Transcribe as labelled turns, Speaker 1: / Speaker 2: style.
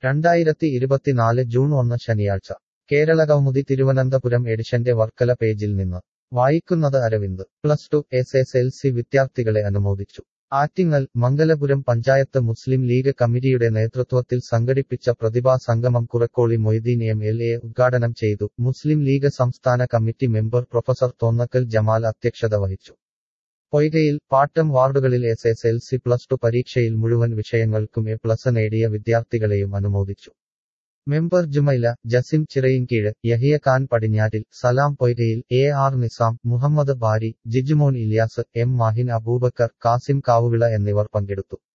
Speaker 1: രണ്ടായിരത്തി ഇരുപത്തിനാല് ജൂൺ ഒന്ന് ശനിയാഴ്ച കേരളകൗമുദി തിരുവനന്തപുരം എഡിഷന്റെ വർക്കല പേജിൽ നിന്ന് വായിക്കുന്നത് Aravind plus two S S L C വിദ്യാർത്ഥികളെ അനുമോദിച്ചു ആറ്റിങ്ങൽ മംഗലപുരം പഞ്ചായത്ത് മുസ്ലിം ലീഗ് കമ്മിറ്റിയുടെ നേതൃത്വത്തിൽ സംഘടിപ്പിച്ച പ്രതിഭാ സംഗമം Kurukkoli Moideen M L A ഉദ്ഘാടനം ചെയ്തു മുസ്ലിം ലീഗ് സംസ്ഥാന committee member professor Thonnakkal Jamal അധ്യക്ഷത വഹിച്ചു പൊയ്കയിൽ പാട്ടം വാർഡുകളിൽ S S L C plus two പരീക്ഷയിൽ മുഴുവൻ വിഷയങ്ങൾക്കും എ പ്ലസ് നേടിയ വിദ്യാർത്ഥികളെയും അനുമോദിച്ചു member Jumaila Jasim Chirayinkeezhu Yahiya Khan Padinjattil Salam Poikayil A R Nizam Muhammad Barry Jijumon Ilyas M Mahin Aboobacker Kasim Kavuvila എന്നിവർ പങ്കെടുത്തു